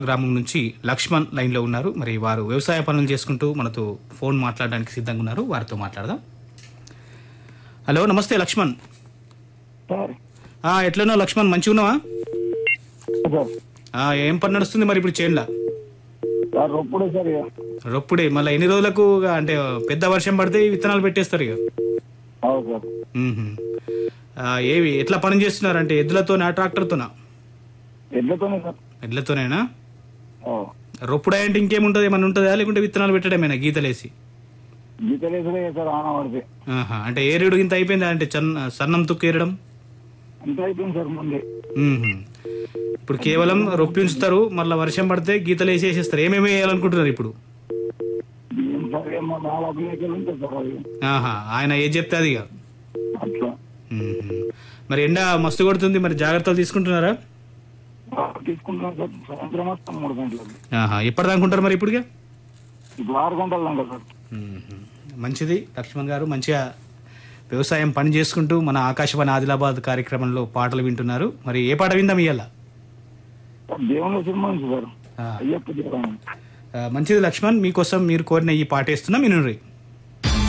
గ్రామం నుంచి లక్ష్మణ్ లైన్ లో ఉన్నారు మరి వారు వ్యవసాయ పనులు చేసుకుంటూ మనతో ఫోన్ మాట్లాడడానికి సిద్ధంగా ఉన్నారు వారితో మాట్లాడదాం హలో నమస్తే లక్ష్మణ్ సార్ ఆ, ఎట్లున్నావు లక్ష్మణ్ మంచిగా ఉన్నావా సార్ ఆ, ఏం పని నడుస్తుంది మరి ఇప్పుడు చేనులా సార్ రొప్పుడే సార్ ఇక రొప్పుడే మళ్ళీ ఎన్ని రోజులకు ఇక అంటే పెద్ద వర్షం పడితే ఈ విత్తనాలు పెట్టేస్తారు ఇక అవును సార్ మ్మ్హ్మ్. ఆ, ఏవి ఎట్లా పని చేస్తున్నారు అంటే ఎద్దులతోనా ట్రాక్టర్తోనా ఎడ్లతోనే సార్ ఎడ్లతోనేనా ఓ. రొప్పుడే అంటే ఇంకేముంటుంది ఏమన్నా ఉంటుందా లేకుంటే విత్తనాలు పెట్టడమేనా గీతలేసి గీతలేసుడే సార్ ఆన పడితే ఆహా, అంటే ఏరుడు ఇంత అయిపోయిందా అంటే చన్న సన్నం తుక్కు ఏరడం అంత అయిపోయింది సార్ ముందే మ్మ్హ్మ్. ఇప్పుడు కేవలం రొప్పి ఉంచుతారు మళ్ళీ వర్షం పడితే గీతలు వేసేసేస్తారు ఏమేమి వేయాలనుకుంటున్నారు ఇప్పుడు ఏం సార్ ఏమో నాలుగు మేకలు ఉంటాయి సార్ అవి ఆహా ఆయన ఏది చెప్తే అది ఇక అట్లా మ్మ్హ్మ్. మరి ఎండ మస్తు కొడుతుంది మరి జాగ్రత్తలు తీసుకుంటున్నారా తీసుకుంటున్నాం సార్ సాయంత్రం వస్తాం మూడు గంటలకు ఆహా ఎప్పటిదాకా ఉంటారు మరి ఇప్పుడుగా ఇప్పుడు ఆరు గంటలు దాకా సార్ మ్మ్. మంచిది లక్ష్మణ్ గారు మంచిగా వ్యవసాయం పని చేసుకుంటూ మన ఆకాశవాణి ఆదిలాబాద్ కార్యక్రమంలో పాటలు వింటున్నారు మరి ఏ పాట విందాం ఇవాళ సార్ దేవుని సినిమా ఉంది సార్ ఆ, అయ్యప్ప దేవాలయం ఆ, మంచిది లక్ష్మణ్ మీకోసం మీరు కోరిన ఈ పాట వేస్తున్నా మీరు